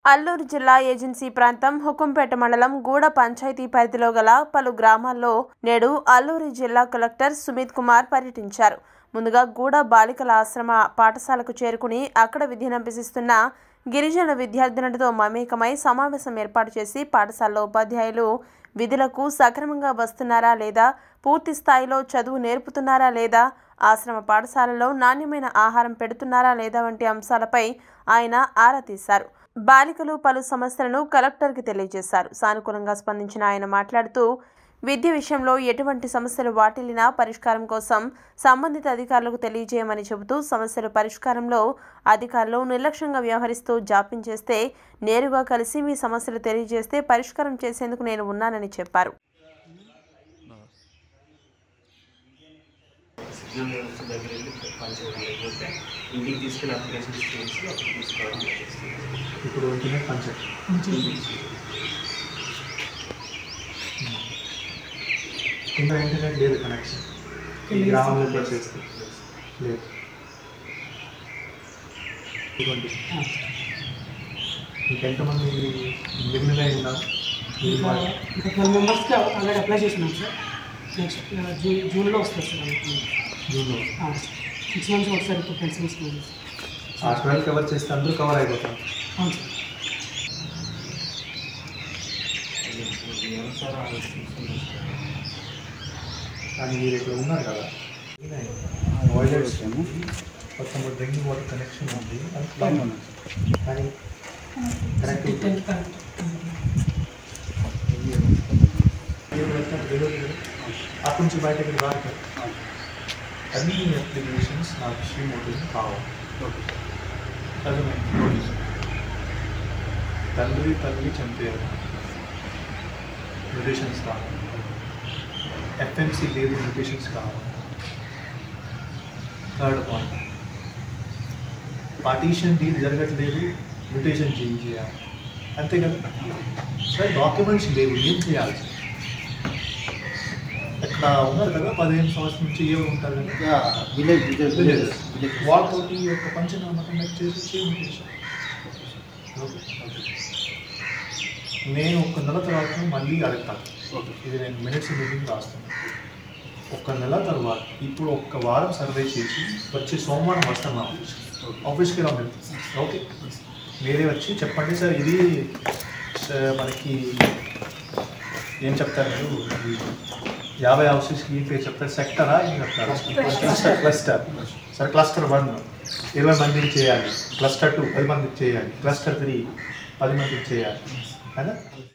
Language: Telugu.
అల్లూరు జిల్లా ఏజెన్సీ ప్రాంతం హుకుంపేట మండలం గూడ పంచాయతీ పరిధిలో గల పలు గ్రామాల్లో నేడు అల్లూరు జిల్లా కలెక్టర్ సుమిత్ కుమార్ పర్యటించారు ముందుగా గూడ బాలికల ఆశ్రమ పాఠశాలకు చేరుకుని అక్కడ విద్యనభ్యసిస్తున్న గిరిజన విద్యార్థినులతో మమేకమై సమావేశం ఏర్పాటు చేసి పాఠశాలలో ఉపాధ్యాయులు విధులకు సక్రమంగా వస్తున్నారా లేదా పూర్తి స్థాయిలో చదువు నేర్పుతున్నారా లేదా ఆశ్రమ పాఠశాలలో నాణ్యమైన ఆహారం పెడుతున్నారా లేదా వంటి అంశాలపై ఆయన ఆరా తీశారు బాలికలు పలు సమస్యలను కలెక్టర్కి తెలియజేశారు సానుకూలంగా స్పందించిన ఆయన మాట్లాడుతూ విద్య విషయంలో ఎటువంటి సమస్యలు వాటిల్లినా పరిష్కారం కోసం సంబంధిత అధికారులకు తెలియజేయమని చెబుతూ సమస్యల పరిష్కారంలో అధికారులు నిర్లక్ష్యంగా వ్యవహరిస్తూ జాప్యం చేస్తే నేరుగా కలిసి మీ సమస్యలు తెలియజేస్తే పరిష్కారం చేసేందుకు నేను ఉన్నానని చెప్పారు సిగ్నల్ వ్యవస్థ దగ్గర వెళ్ళి పంచాయతీ లేకపోతే ఇంటికి తీసుకెళ్ళి అప్లికేషన్ చేసి అప్పుడు తీసుకోవడం చేస్తుంది ఇప్పుడు ఇంటర్నెట్ పంచాయత్ కింద ఇంటర్నెట్ లేదు కనెక్షన్ ఈ గ్రామంలో పరిస్థితి లేదు ఇటువంటి ఇంకెంతమంది మిగిలిన ఉన్నారు మీరు ఇంకా మా- ఇంకా ట్వెల్వ్ మెంబర్స్కి ఆల్రెడీ అప్లై చేసినాం సార్ నెక్స్ట్ జూన్ జూన్లో వస్తుంది సార్ జూన్లో సిక్స్ మంత్స్ ఒకసారి ఇప్పుడు టెన్ మంత్స్ ఆ ట్వెల్వ్ కవర్ చేస్తే అందరూ కవర్ అయిపోతారు అవును సార్ సార్ ఆలోచిస్తుంది కానీ మీరు ఇక్కడ ఉన్నారు కదా టాయిలెట్స్ మొత్తం డ్రింకింగ్ వాటర్ కనెక్షన్ ఉంది అది బాగానే ఉంది. కానీ కనెక్టివిటీ టెన్త్ కరెక్ట్ అక్కడి నుంచి బయటకి రాదు కదా అన్ని అప్లికేషన్స్ నాకు శ్రీమూర్తిని కావాలి చదివే నోటీస్ తండ్రి తల్లి చంపారు మ్యూటేషన్స్ కావాలి ఎఫ్ఎంసీ లేదు మ్యూటేషన్స్ కావాలి థర్డ్ పాయింట్ పార్టీషన్ డీల్ జరగట్లేదు మ్యూటేషన్ చేంజ్ చేయాలి అంతే కదా సార్ డాక్యుమెంట్స్ లేవు ఏం చేయాలి ఇక్కడ ఉన్నారు కదా పదిహేను సంవత్సరం నుంచి ఏ ఉంటారు కదా విలేజ్ విలేజ్ విలేజ్ వాళ్ళతోటి ఒక పంచనామా కనెక్ట్ చేసి చేయించేసాం ఓకే నేను ఒక నెల తర్వాత మళ్ళీ అడుగుతాను ఇది నేను మినిట్స్ మీటింగ్ రాస్తాను ఒక నెల తర్వాత ఇప్పుడు ఒక్క వారం సర్వే చేసి వచ్చే సోమవారం వస్తాను ఆఫీస్ ఆఫీస్కి రావాలి ఓకే మీరే వచ్చి చెప్పండి సార్ ఇది స- మనకి ఏం చెప్తారు మీరు ఇది యాభై హౌసెస్కి ఈ పేరు చెప్తారు సెక్టరా ఏం చెప్తారు క్లస్టర్ క్లస్టర్ సరే క్లస్టర్ వన్ ఇరవై మందికి చేయాలి క్లస్టర్ టూ పది మందికి చేయాలి క్లస్టర్ త్రీ పది మందికి చేయాలి కదా